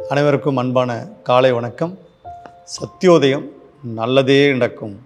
அனைவருக்கும் அன்பான காலை வணக்கம் சத்தியோதயம் நல்லதே நடக்கும்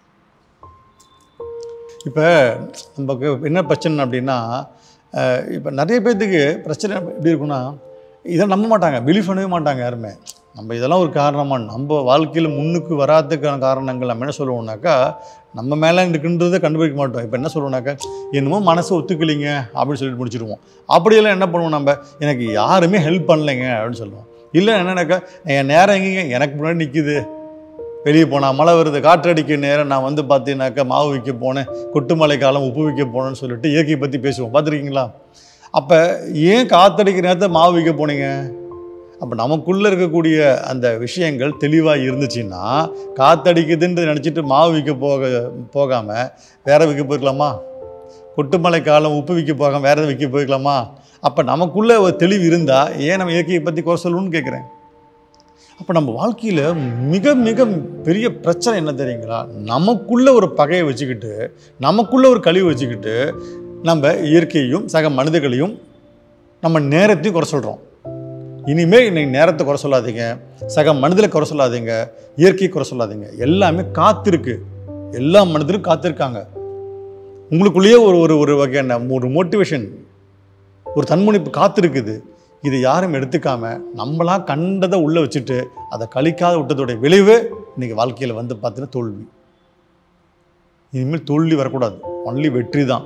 இப்போ நமக்கு என்ன பிரச்சனை அப்படின்னா இப்போ நிறைய பேர்த்துக்கு பிரச்சனை எப்படி இருக்குன்னா இதை நம்ப மாட்டாங்க பிலீஃப் பண்ணவே மாட்டாங்க யாருமே நம்ம இதெல்லாம் ஒரு காரணமாக நம்ம வாழ்க்கையில் முன்னுக்கு வராதுக்கான காரணங்கள் நம்ம என்ன சொல்லுவோம்னாக்கா நம்ம மேலே இருக்குன்றதை கண்டுபிடிக்க மாட்டோம் இப்போ என்ன சொல்லுவோம்னாக்கா என்னமோ மனசு ஒத்துக்கலைங்க அப்படின்னு சொல்லிட்டு முடிச்சிடுவோம் அப்படியெல்லாம் என்ன பண்ணுவோம் நம்ம எனக்கு யாருமே ஹெல்ப் பண்ணலைங்க அப்படின்னு சொல்லுவோம் இல்லை என்னன்னாக்கா என் நேரம் எங்கேங்க எனக்கு முன்னாடி நிற்கிது வெளியே போனால் மழை வருது காற்றடிக்க நேரம் நான் வந்து பார்த்தீங்கன்னாக்கா மாவு விற்க போனேன் கொட்டுமலை காலம் உப்பு விற்க போனேன்னு சொல்லிட்டு இயற்கையை பற்றி பேசுவோம் பார்த்துருக்கீங்களா அப்போ ஏன் காற்றடிக்கிற நேரத்தை மாவு விற்க போனீங்க அப்போ நமக்குள்ளே இருக்கக்கூடிய அந்த விஷயங்கள் தெளிவாக இருந்துச்சுன்னா காற்றடிக்குதுன்னு நினச்சிட்டு மாவு விற்க போக போகாமல் வேற விற்க போயிருக்கலாமா கொட்டுமலை காலம் உப்பு விற்க போகாமல் வேற எதாவது விற்க போயிருக்கலாமா அப்போ நமக்குள்ளே ஒரு தெளிவு இருந்தால் ஏன் நம்ம இயற்கையை பற்றி குறை சொல்லணும்னு கேட்குறேன் அப்போ நம்ம வாழ்க்கையில் மிக மிக பெரிய பிரச்சனை என்ன தெரியுங்களா நமக்குள்ள ஒரு பகையை வச்சுக்கிட்டு நமக்குள்ள ஒரு கழிவு வச்சுக்கிட்டு நம்ம இயற்கையையும் சக மனிதர்களையும் நம்ம நேரத்தையும் குறை சொல்கிறோம் இனிமேல் இன்னைக்கு நேரத்தை குறை சொல்லாதீங்க சக மனிதரை குறை சொல்லாதீங்க இயற்கையை குறை சொல்லாதீங்க எல்லாமே காத்திருக்கு எல்லா மனிதரும் காத்திருக்காங்க உங்களுக்குள்ளேயே ஒரு ஒரு ஒரு வகையான ஒரு மோட்டிவேஷன் ஒரு தன்முனைப்பு காத்திருக்குது இதை யாரும் எடுத்துக்காம நம்மளா கண்டதை உள்ளே வச்சுட்டு அதை கழிக்காத விட்டதோடைய விளைவு இன்னைக்கு வாழ்க்கையில் வந்து பார்த்தீங்கன்னா தோல்வி இனிமேல் தோல்வி வரக்கூடாது ஒன்லி வெற்றி தான்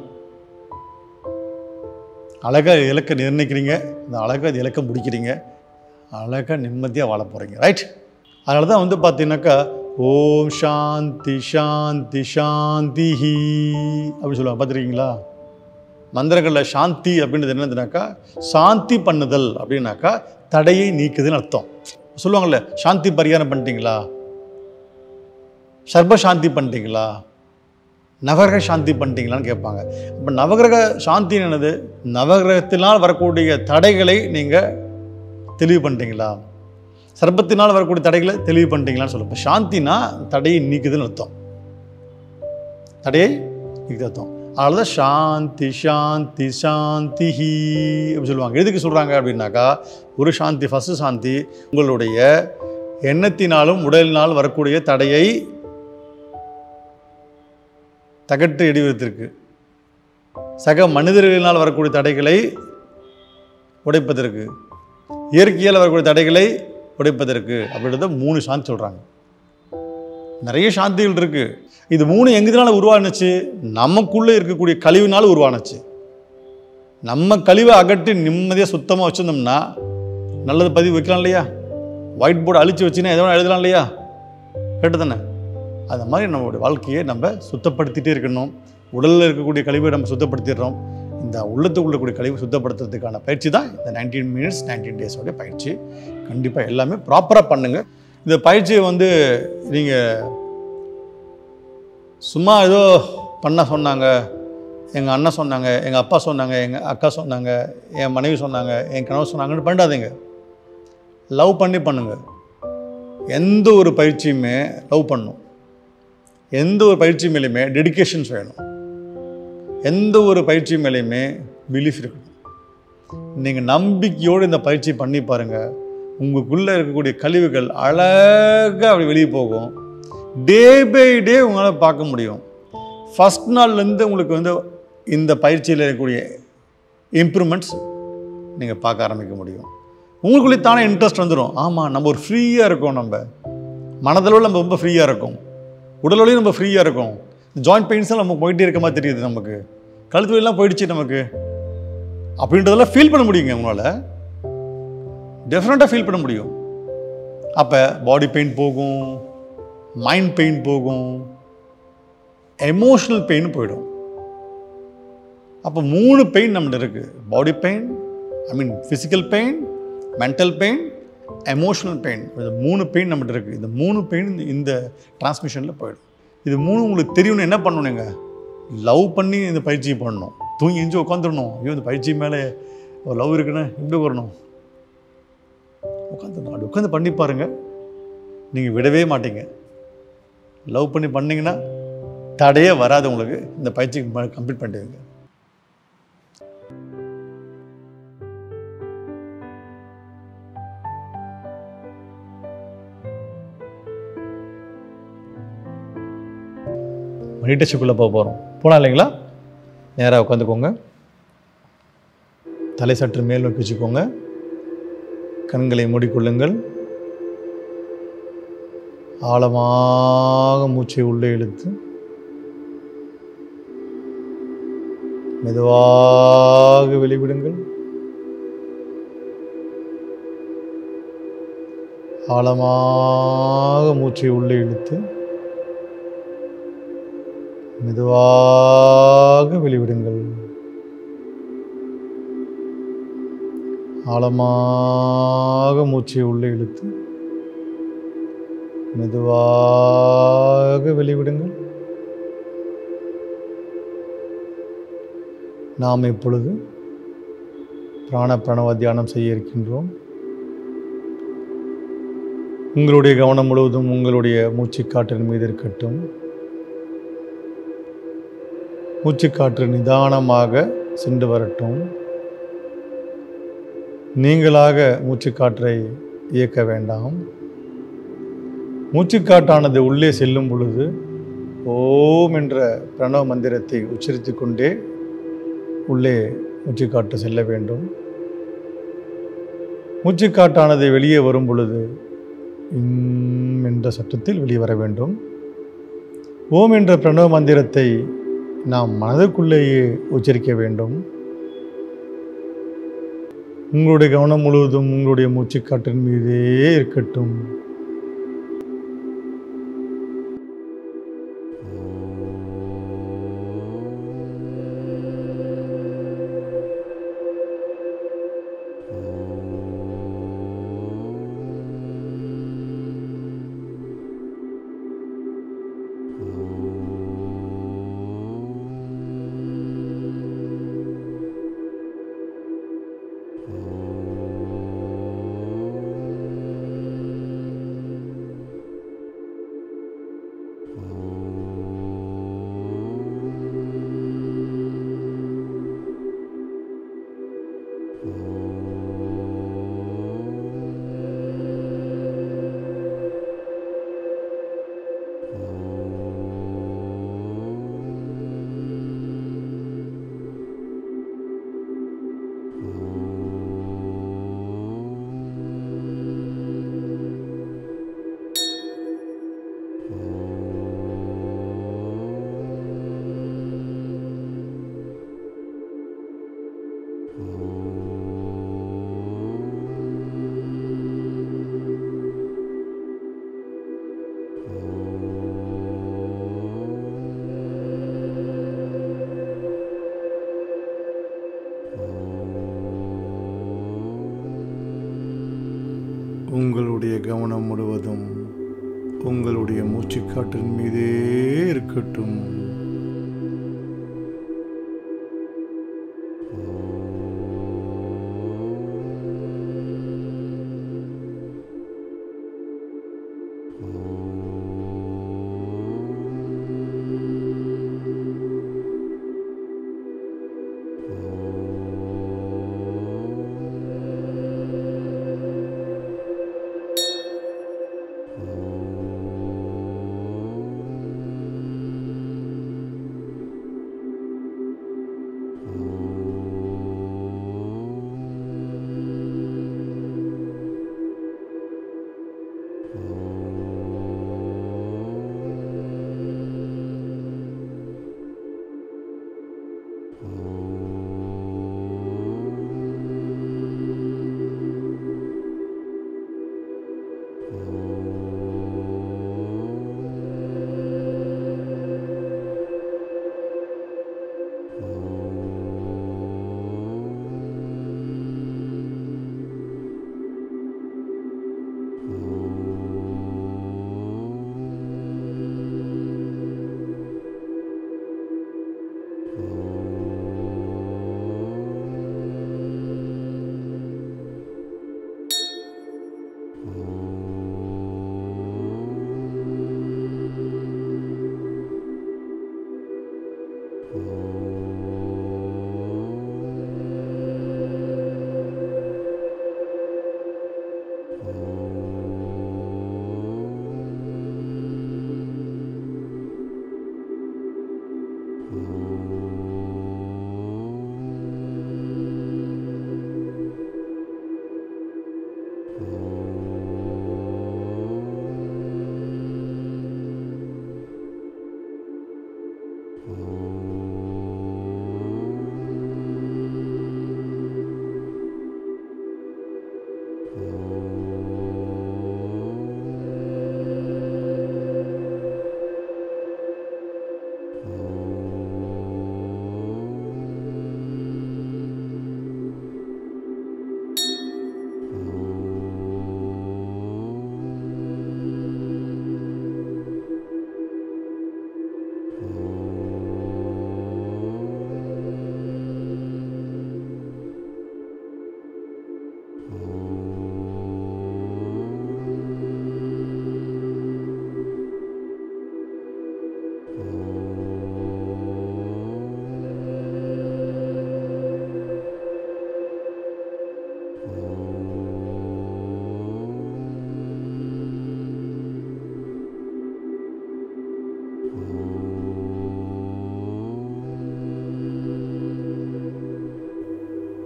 அழகாக இலக்கை நிர்ணயிக்கிறீங்க இந்த அழகாக இலக்கை முடிக்கிறீங்க அழகாக நிம்மதியாக வாழ போகிறீங்க ரைட் அதனால தான் வந்து பார்த்தீங்கன்னாக்கா ஓம் சாந்தி சாந்தி சாந்திஹி அப்படின்னு சொல்லுவாங்க பார்த்துருக்கீங்களா மந்திரங்களில் சாந்தி அப்படின்றது என்னதுனாக்கா சாந்தி பண்ணுதல் அப்படின்னாக்கா தடையை நீக்குதுன்னு அர்த்தம் சொல்லுவாங்கள்ல சாந்தி பரிகாரம் பண்ணிட்டீங்களா சர்வ சாந்தி பண்ணிட்டீங்களா நவகிரக சாந்தி பண்ணிட்டீங்களான்னு கேட்பாங்க இப்போ நவகிரக சாந்தி என்னது நவகிரகத்தினால் வரக்கூடிய தடைகளை நீங்கள் தெளிவு பண்ணிட்டீங்களா சர்ப்பத்தினால் வரக்கூடிய தடைகளை தெளிவு பண்ணிட்டீங்களான்னு சொல்லுவோம் இப்போ சாந்தினா தடையை நீக்குதுன்னு அர்த்தம் தடையை நீக்குது அர்த்தம் அதனால தான் சாந்தி சாந்தி சாந்திஹி அப்படின்னு சொல்லுவாங்க எதுக்கு சொல்கிறாங்க அப்படின்னாக்கா ஒரு சாந்தி ஃபஸ்ட்டு சாந்தி உங்களுடைய எண்ணத்தினாலும் உடலினால் வரக்கூடிய தடையை தகட்டு எடிவதற்கு சக மனிதர்களினால் வரக்கூடிய தடைகளை உடைப்பதற்கு இயற்கையால் வரக்கூடிய தடைகளை உடைப்பதற்கு அப்படின்றத மூணு சாந்தி சொல்கிறாங்க நிறைய சாந்திகள் இருக்குது இது மூணு எங்கதுனால உருவானுச்சு நமக்குள்ளே இருக்கக்கூடிய கழிவுனால உருவானுச்சு நம்ம கழிவை அகற்றி நிம்மதியாக சுத்தமாக வச்சுருந்தோம்னா நல்லது பதிவு வைக்கலாம் இல்லையா ஒயிட் போர்டு அழிச்சு வச்சுன்னா எதோ ஒன்று எழுதலாம் இல்லையா கேட்டு தானே அந்த மாதிரி நம்மளுடைய வாழ்க்கையை நம்ம சுத்தப்படுத்திட்டே இருக்கணும் உடலில் இருக்கக்கூடிய கழிவை நம்ம சுத்தப்படுத்திடுறோம் இந்த உள்ளத்துக்குள்ள கூடிய கழிவை சுத்தப்படுத்துறதுக்கான பயிற்சி தான் இந்த நைன்டீன் மினிட்ஸ் நைன்டீன் டேஸோடைய பயிற்சி கண்டிப்பாக எல்லாமே ப்ராப்பராக பண்ணுங்கள் இந்த பயிற்சியை வந்து நீங்கள் சும்மா ஏதோ பண்ண சொன்னாங்க எங்கள் அண்ணன் சொன்னாங்க எங்கள் அப்பா சொன்னாங்க எங்கள் அக்கா சொன்னாங்க என் மனைவி சொன்னாங்க என் கணவர் சொன்னாங்கன்னு பண்ணிடாதீங்க லவ் பண்ணி பண்ணுங்கள் எந்த ஒரு பயிற்சியுமே லவ் பண்ணும் எந்த ஒரு பயிற்சி மேலேயுமே டெடிகேஷன்ஸ் வேணும் எந்த ஒரு பயிற்சி மேலேயுமே பிலீஃப் இருக்கணும் நீங்கள் நம்பிக்கையோடு இந்த பயிற்சி பண்ணி பாருங்கள் உங்களுக்குள்ளே இருக்கக்கூடிய கழிவுகள் அழகாக அப்படி வெளியே போகும் டே பை டே உங்களால் பார்க்க முடியும் ஃபஸ்ட் நாள்லேருந்து உங்களுக்கு வந்து இந்த பயிற்சியில் இருக்கக்கூடிய இம்ப்ரூவ்மெண்ட்ஸ் நீங்கள் பார்க்க ஆரம்பிக்க முடியும் உங்களுக்குள்ளே தானே இன்ட்ரெஸ்ட் வந்துடும் ஆமாம் நம்ம ஒரு ஃப்ரீயாக இருக்கோம் நம்ம மனதளவில் நம்ம ரொம்ப ஃப்ரீயாக இருக்கோம் உடலோடையும் நம்ம ஃப்ரீயாக இருக்கும் ஜாயிண்ட் பெயின்ஸும் நம்ம போயிட்டே இருக்க மாதிரி தெரியுது நமக்கு கழுத்து வலிலாம் போயிடுச்சு நமக்கு அப்படின்றதெல்லாம் ஃபீல் பண்ண முடியுங்க உங்களால் டெஃபினட்டாக ஃபீல் பண்ண முடியும் அப்போ பாடி பெயின் போகும் மைண்ட் பெயின் போகும் எமோஷ்னல் பெயின் போயிடும் அப்போ மூணு பெயின் நம்மகிட்ட இருக்குது body pain I mean physical pain mental pain emotional pain இந்த மூணு பெயின் நம்மகிட்ட இருக்குது இந்த மூணு பெயின் இந்த டிரான்ஸ்மிஷனில் போயிடும் இது மூணு உங்களுக்கு தெரியணும்னு என்ன பண்ணணுங்க லவ் பண்ணி இந்த பயிற்சியை பண்ணணும் தூங்கி எஞ்சி உட்காந்துடணும் ஐயோ இந்த பயிற்சி மேலே ஒரு லவ் இருக்குன்னு எப்படி வரணும் உட்காந்து அப்படி உட்காந்து பண்ணி பாருங்கள் நீங்கள் விடவே மாட்டீங்க லவ் பண்ணி பண்ணீங்கன்னா தடையே வராது உங்களுக்கு இந்த பயிற்சி கம்ப்ளீட் பண்ணிடுவீங்க மெடிடேஷனுக்குள்ளே போக போகிறோம் போகலாம் இல்லைங்களா நேராக உட்காந்துக்கோங்க தலை சற்று மேல் நோக்கி வச்சுக்கோங்க கண்களை மூடிக்கொள்ளுங்கள் ஆழமாக மூச்சை உள்ளே இழுத்து மெதுவாக வெளிவிடுங்கள் ஆழமாக மூச்சை உள்ளே இழுத்து மெதுவாக வெளிவிடுங்கள் ஆழமாக மூச்சை உள்ளே இழுத்து மெதுவாக வெளிவிடுங்கள் நாம் இப்பொழுது பிராண பிரணவ தியானம் செய்ய இருக்கின்றோம் உங்களுடைய கவனம் முழுவதும் உங்களுடைய மூச்சுக்காற்றின் மீது இருக்கட்டும் மூச்சுக்காற்று நிதானமாக சென்று வரட்டும் நீங்களாக மூச்சுக்காற்றை இயக்க வேண்டாம் மூச்சுக்காட்டானது உள்ளே செல்லும் பொழுது ஓம் என்ற பிரணவ மந்திரத்தை உச்சரித்து கொண்டே உள்ளே மூச்சுக்காற்று செல்ல வேண்டும் மூச்சுக்காட்டானது வெளியே வரும் பொழுது இம் என்ற சட்டத்தில் வெளிவர வேண்டும் ஓம் என்ற பிரணவ மந்திரத்தை நாம் மனதுக்குள்ளேயே உச்சரிக்க வேண்டும் உங்களுடைய கவனம் முழுவதும் உங்களுடைய மூச்சுக்காற்றின் மீதே இருக்கட்டும் உங்களுடைய கவனம் முழுவதும் உங்களுடைய மூச்சுக்காற்றின் மீதே இருக்கட்டும்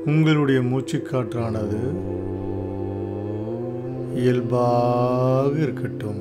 உங்களுடைய மூச்சுக்காற்றானது இயல்பாக இருக்கட்டும்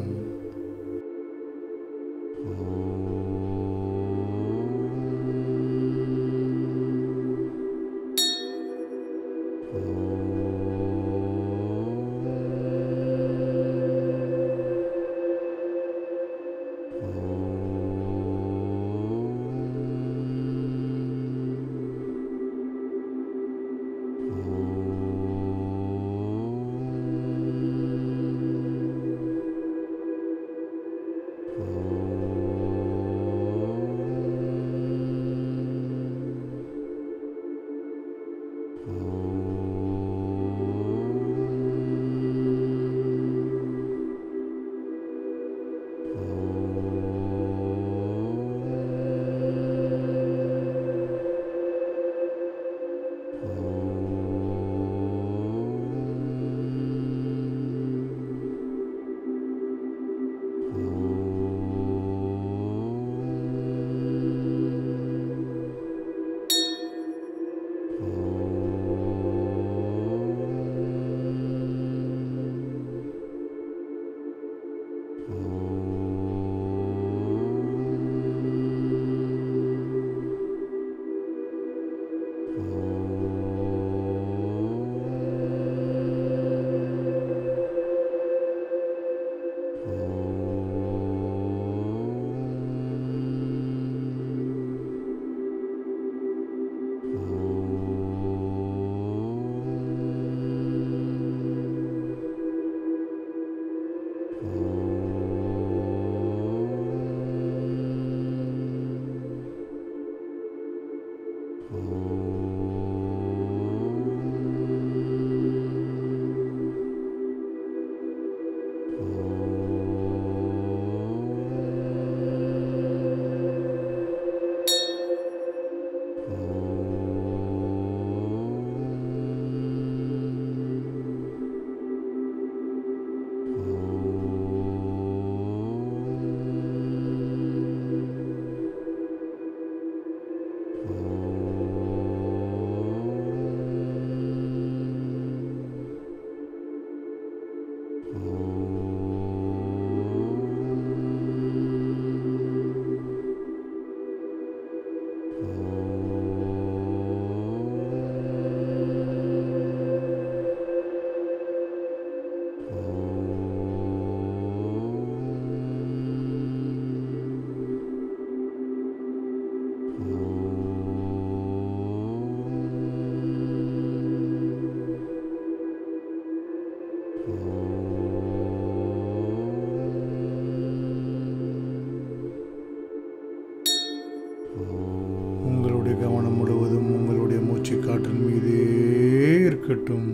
உங்களுடைய கவனம் முழுவதும் உங்களுடைய மூச்சு காற்றின் மீதே இருக்கட்டும்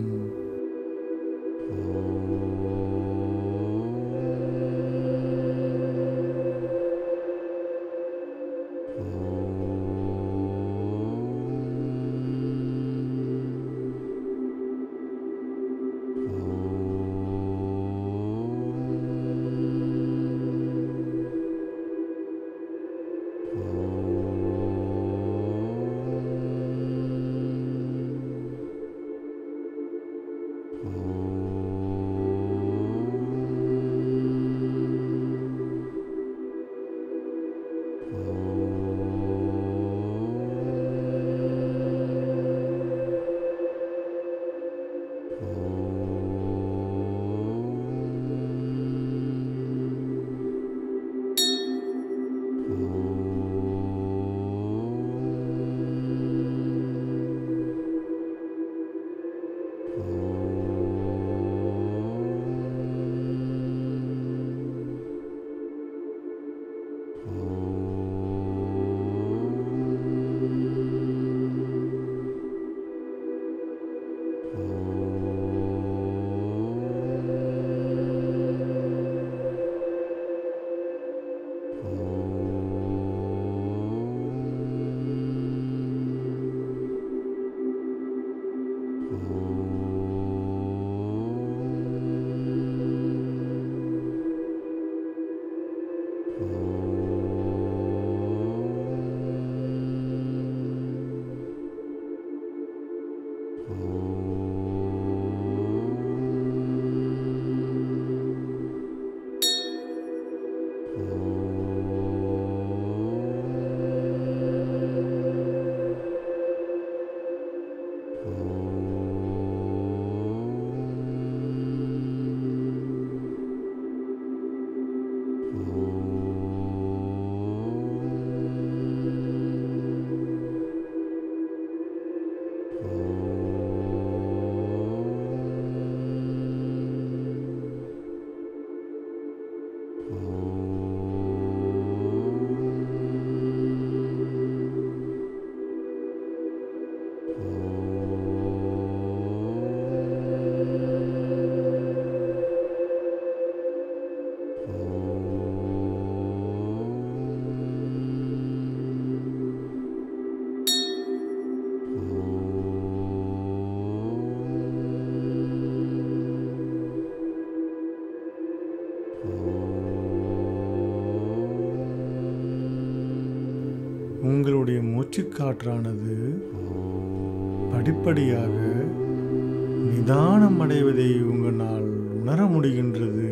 மூச்சு காற்றானது படிப்படியாக நிதானம் அடைவதை உங்களால் உணர முடிகின்றது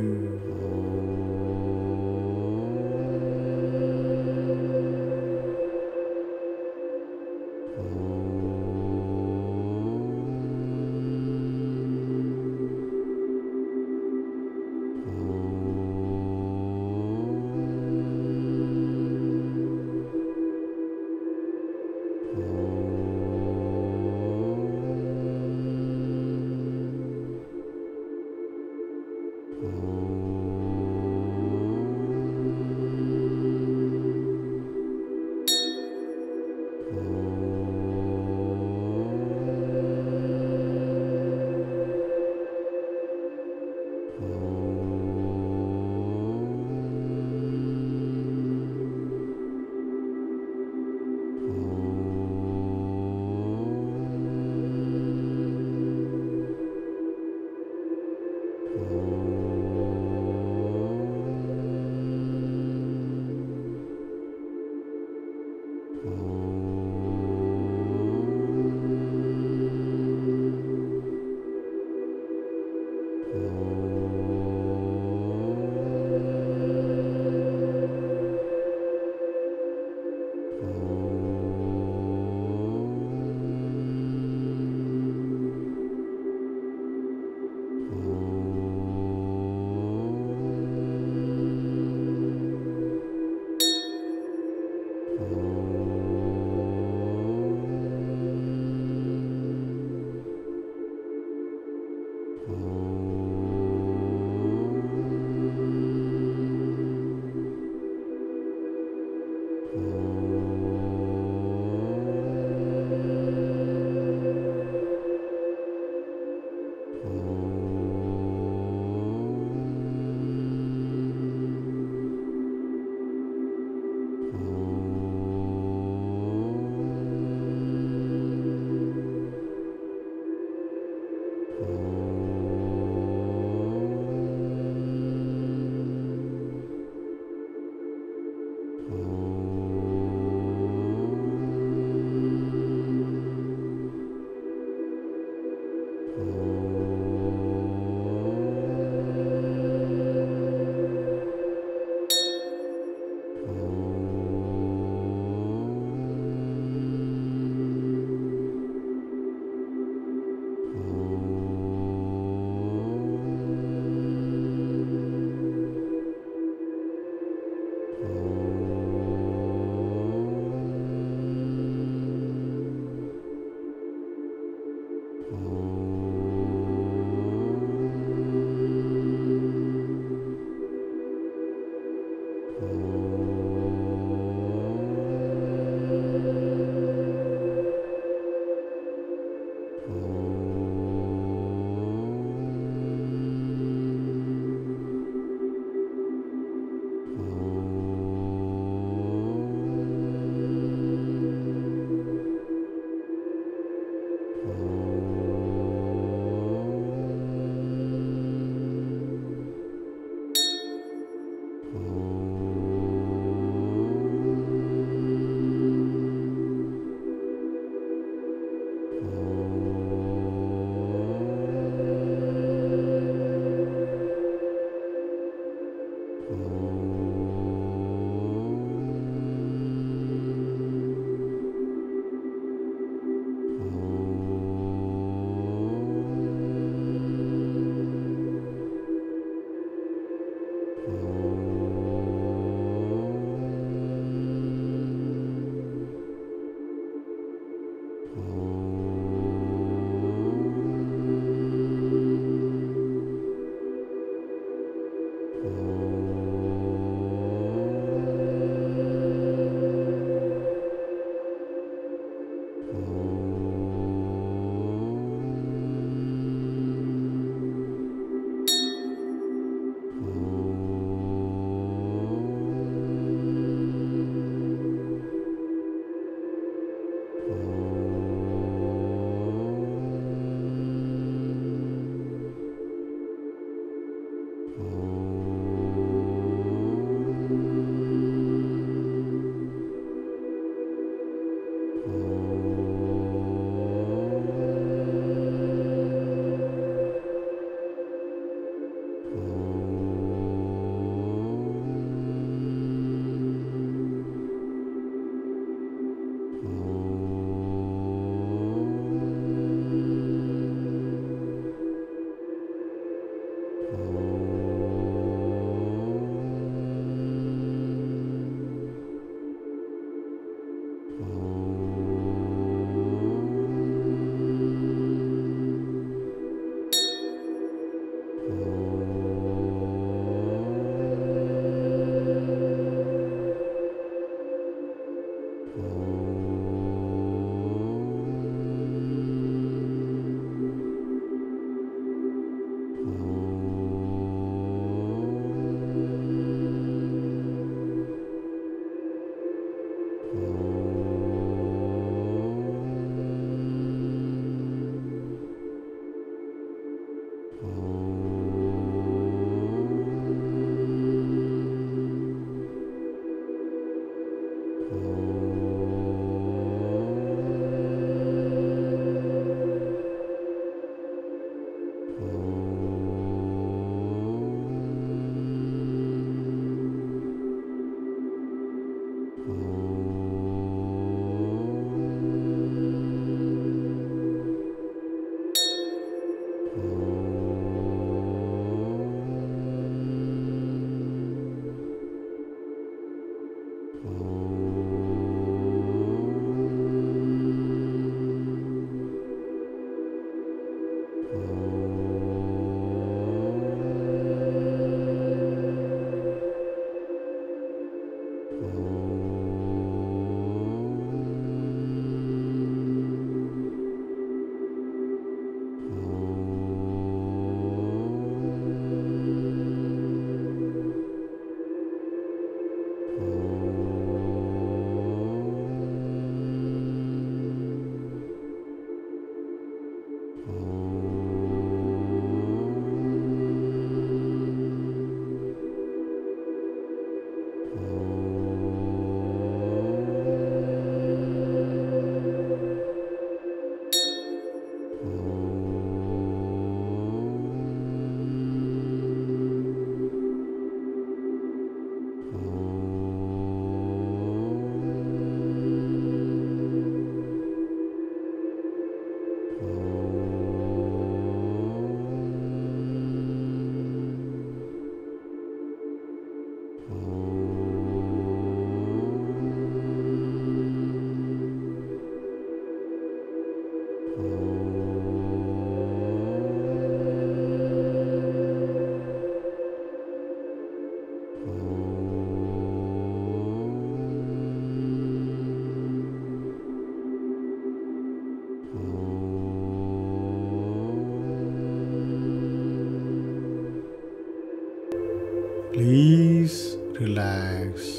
ப்ளீஸ் ரிலாக்ஸ்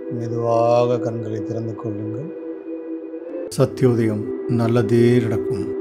மெதுவாக கண்களை திறந்து கொள்ளுங்கள் சத்தியோதயம் நல்லதே நடக்கும்